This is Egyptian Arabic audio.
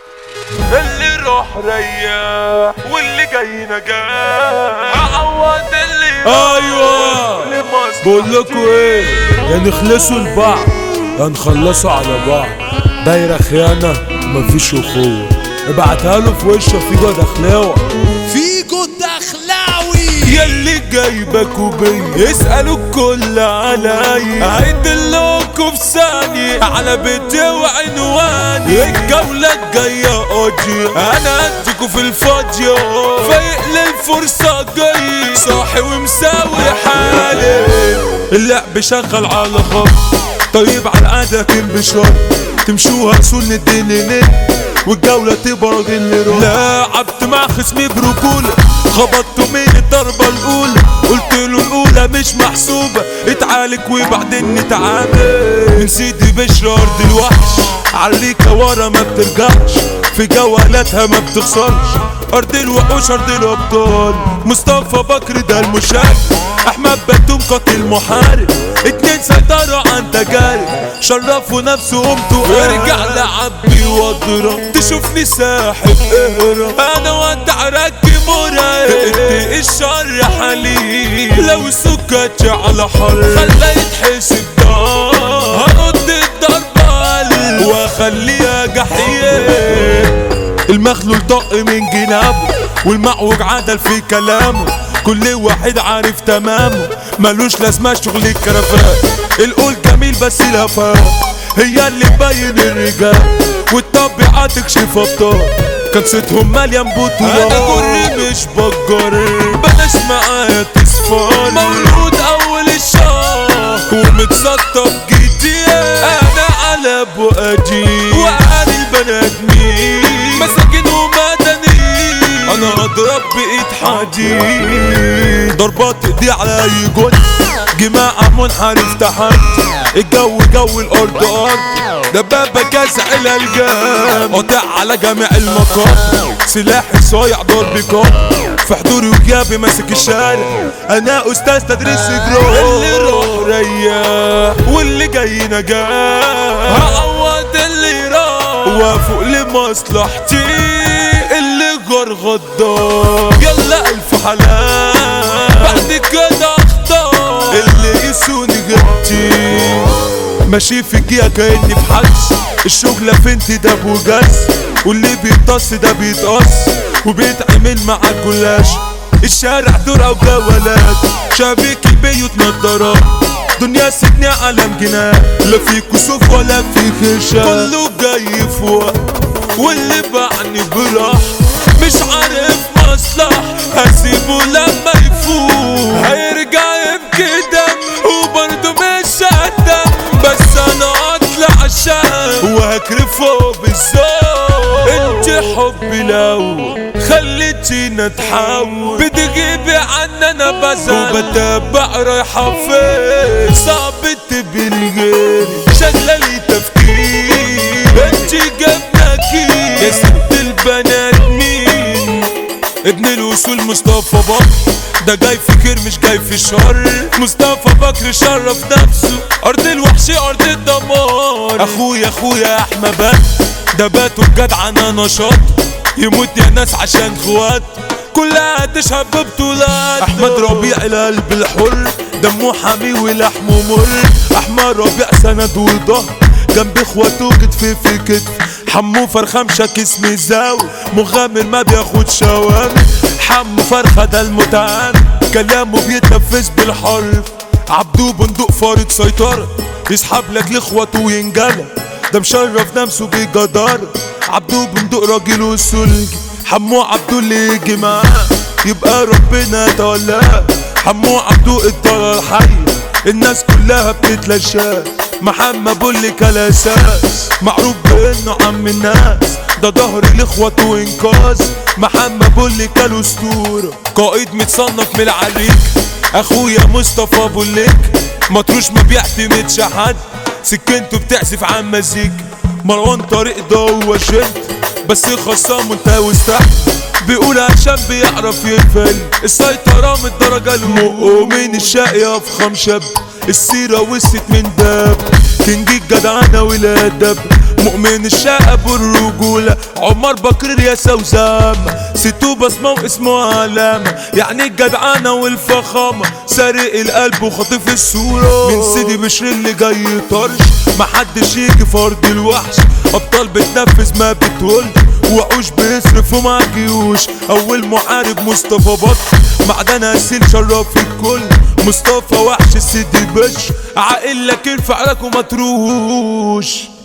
اللي راح ريح واللي جاي نجاح عوض اللي ايوه لمصلحتي. بقول لكم ايه يا نخلصوا لبعض يا نخلصوا على بعض دايره خيانه مفيش اخوه ابعتها له في وشه فيجو دخلاوه فيجو الدخلاوي ياللي جايبك وبي اسألوا الكل عليا عيد لكم في ثانية على بيتي وعنواني الجولة الجاية قاضي انا اديكوا في الفاضية فايق للفرصة جاي صاحي ومساوي حالي اللعب شغال على خط طيب على عادك البشار تمشوها سنة الدنيا والجولة تبقى راجل روح لعبت مع خصمي برجولة خبطته من الضربة الأولى قلت له الأولى مش محسوبة اتعالج وبعدين نتعامل من سيدي بشر أرض الوحش عليك ورا ما بترجعش في جولاتها ما بتخسرش أرض الوحوش أرض الأبطال مصطفى بكر ده المشارك أحمد بتوم قاتل محارب اتنين سيطروا عن تجارب شرفوا نفسهم ارجع لعبي واضرب تشوفني ساحب اهرب انا ودع ركي مرعب ادي الشر حليب لو سكتش على حر خلى يتحسب دار هرد الضربة واخليها جحيم المخلول طق من جنابه والمعوج عدل في كلامه كل واحد عارف تمامه ملوش لازمة شغل الكرفات القول جميل بس الهفاء هي اللي تبين الرجال والطبيعة تكشف ابطال كان صيتهم مليان بطولات انا جري مش بجر بلاش معايا تصفار مولود اول الشهر ومتسطب جديد انا على ابو قديم وعلي البنات مين مساكين ومدنيين انا اضرب بايد حديد ضربات ايدي على اي جول جماعة منحرف تحت الجو جو الارض ارض دبابة كاسع الى الجام قاطع على جميع المقام سلاحي صايع ضرب كام في حضوري وغيابي ماسك الشارع انا استاذ تدريس جرو اللي راح ريح واللي جاي نجاح هعوض اللي راح وافق لمصلحتي اللي جار غدار يلا الف حلال بعد كده اختار اللي يسوني غبتي ماشي في الجيه كاني في حجز الشغلة فين ده بوجاز واللي بيطص ده بيتقص وبيتعمل مع كلاش الشارع دور او جولات شبيك البيوت نضارات دنيا سجن عالم جنان لا في كسوف ولا في خشب كله جاي في وقت واللي بعني براح مش عارف مصلح هسيبه لما يفوق هيرجع يبكي دم وبرضه مش هدم بس انا اطلع عشان وهكرفه بالذوق انت حبي لو خليتينا نتحول بتجيبي عنا انا بزعل وبتابع رايحة فين صعب تبقي غيري شغلة لي تفكير انت جبناكي يا ست البنات مين ابن الوصول مصطفى بكر ده جاي في خير مش جاي في شر مصطفى بكر شرف نفسه ارض الوحش ارض الدمار اخويا اخويا احمد بكر ده باتوا الجدع انا نشاط يموت يا ناس عشان خوات كلها تشهد ببطولات احمد ربيع القلب الحر دمه حامي ولحمه مر احمد ربيع سند وظهر جنب اخواته كتف في كتف حمو فرخة مشاك اسمي زاوي مغامر ما بياخد شوامي حمو فرخة ده المتعامل كلامه بيتنفذ بالحرف عبدو بندق فارق سيطرة يسحب لك لاخواته وينجلى ده مشرف نفسه بجدارة عبدو بندق راجل وسلج حمو عبدو اللي يجي معاه يبقى ربنا تولاه حمو عبدو الدار الحي الناس كلها بتتلاشاه محمد بولي كالاساس معروف بانه عم الناس ده ظهر لاخوته وانقاذ محمد بولي كالاسطوره قائد متصنف من العريك اخويا مصطفى بوليك مطروش ما بيعتمدش حد سكنته بتعزف عن مزيكا مروان طريق ده هو شد بس خصام وانت واستحت بيقول عشان بيعرف يقفل السيطرة من الدرجة الأولى من الشقي أفخم شاب السيرة وست من داب كينج الجدعنة والأدب مؤمن الشقب والرجولة عمر بكر يا سوزام ستو بصمة واسمه علامة يعني الجدعنة والفخامة سارق القلب وخاطف الصورة من سيدي بشر اللي جاي طرش محدش يجي فرد الوحش أبطال بتنفذ ما بتقولش وحوش بيصرفوا مع جيوش أول محارب مصطفى بطل معدن أسيل شرف الكل مصطفى وحش السيدي بش عاقل لك ارفع لك وما تروش